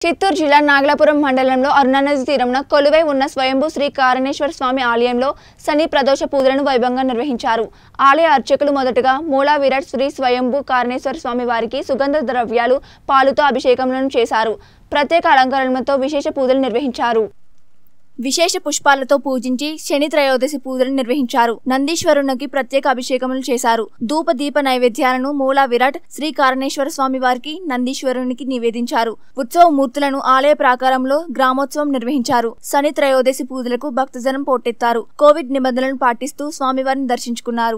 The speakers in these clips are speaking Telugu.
చిత్తూరు జిల్లా నాగలాపురం మండలంలో అరుణానది తీరంన కొలువై ఉన్న స్వయంభూ శ్రీ కారణేశ్వర స్వామి ఆలయంలో శని ప్రదోష పూజలను వైభవంగా నిర్వహించారు ఆలయ అర్చకులు మొదటగా మూలా విరాట్ శ్రీ స్వయంభూ కారణేశ్వర స్వామి వారికి సుగంధ ద్రవ్యాలు పాలుతో అభిషేకములను చేశారు ప్రత్యేక అలంకరణలతో విశేష పూజలు నిర్వహించారు విశేష పుష్పాలతో పూజించి శని త్రయోదశి పూజలు నిర్వహించారు నందీశ్వరునికి ప్రత్యేక అభిషేకములు చేశారు ధూప దీప నైవేద్యాలను మూలా విరాట్ శ్రీ కారణేశ్వర స్వామి వారికి నందీశ్వరునికి నివేదించారు ఉత్సవ మూర్తులను ఆలయ ప్రాకారంలో గ్రామోత్సవం నిర్వహించారు శని త్రయోదశి పూజలకు భక్తజనం పోటెత్తారు కోవిడ్ నిబంధనలను పాటిస్తూ స్వామివారిని దర్శించుకున్నారు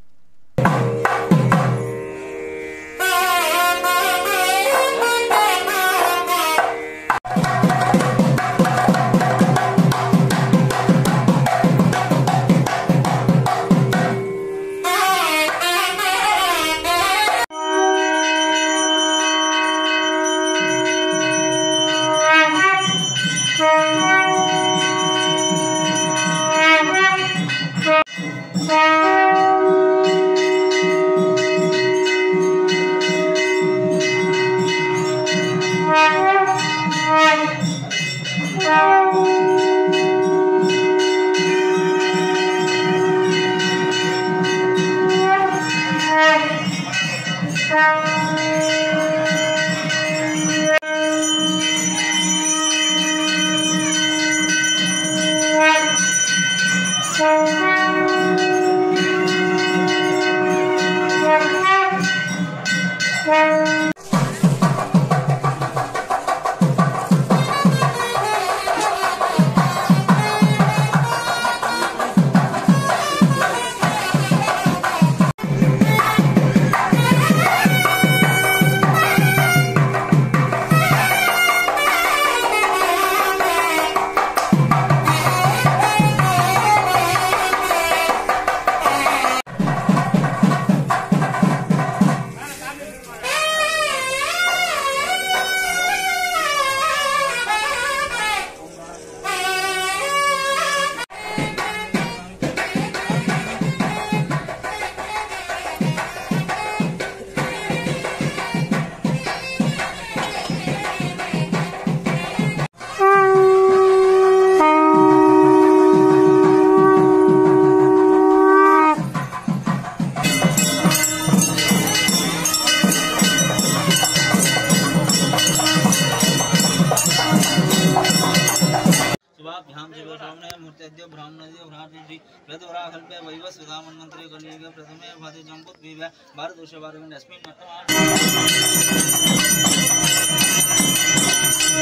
शुभाभ्यां शिवशामने मूर्त्यद्य ब्राह्मणद्य भ्रातृ व्रतवराकल्पे वैव सुधामन्वन्तरे कलियुगे प्रथमे भाति जम्बुद्वीपे भारतवर्षभारतस्मिन् वर्तमान